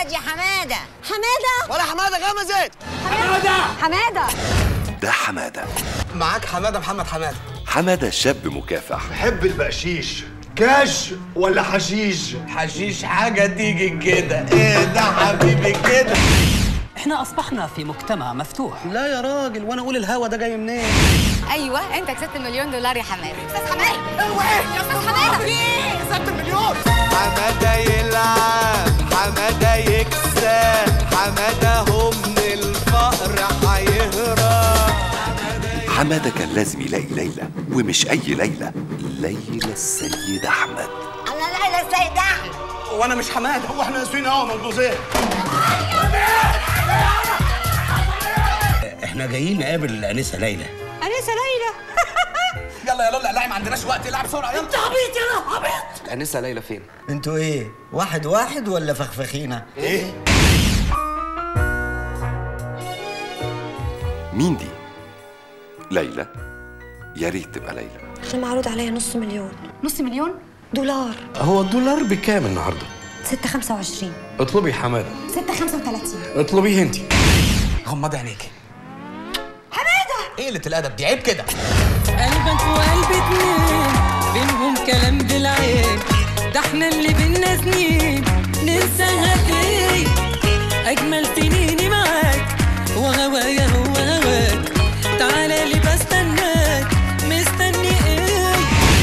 غمزت يا حماده حماده ولا حماده غمزت حماده ده حمادة معاك حماده محمد حماده حمادة شاب مكافح بحب البقشيش كاش ولا حشيش حشيش حاجه تيجي كده ايه ده حبيبي كده احنا اصبحنا في مجتمع مفتوح لا يا راجل وانا اقول الهوا ده جاي منين ايوه انت كسبت مليون دولار يا حماده استاذ حماده هو ايه يا استاذ حماده كسبت المليون حماده يلعب حماده يكسب حماده هو من الفقر هيهرب حمادة كان لازم يلاقي ليلى ومش أي ليلى ليلى السيد أحمد انا ليلى السيد احمد وانا مش حماده هو احنا اسفين اهو ملبوسين احنا جايين نقابل الانسه ليلى انسه ليلى يلا يا لولا لا ما عندناش وقت العب بسرعه يلا انت عبيط يا عبيط الانسه ليلى فين انتوا ايه واحد واحد ولا فخفخينه مين دي؟ ليلى يا ريت تبقى ليلى انا معروض عليا نص مليون نص مليون دولار هو الدولار بكام النهارده 6 25 اطلبي حماده 6 35 اطلبيه انت غمضي عينيكي حماده ايه قله الادب دي عيب كده قلبك وقلب اتنين بينهم كلام بالعين ده احنا اللي بينا سنين ننساها فين اجمل سنيني معاك وهوايا هو هواك تعالى لي بستناك مستني ايه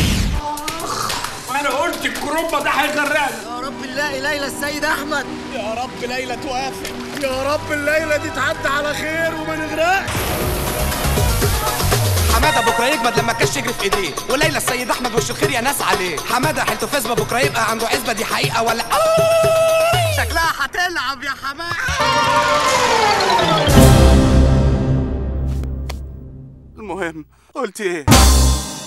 انا قلت الكرومبا ده هيغرقني يا رب نلاقي ليلى السيد احمد يا رب ليلى توافق يا رب الليله دي تعدي على خير وما نغرقش حماده بكره يجمد لما الكاش يجري في ايديه وليلى السيد احمد وش الخير يا ناس عليه حماده حيلته فاسبه بكره يبقى عنده عزبه دي حقيقه ولا شكلها هتلعب يا حماده المهم قلت ايه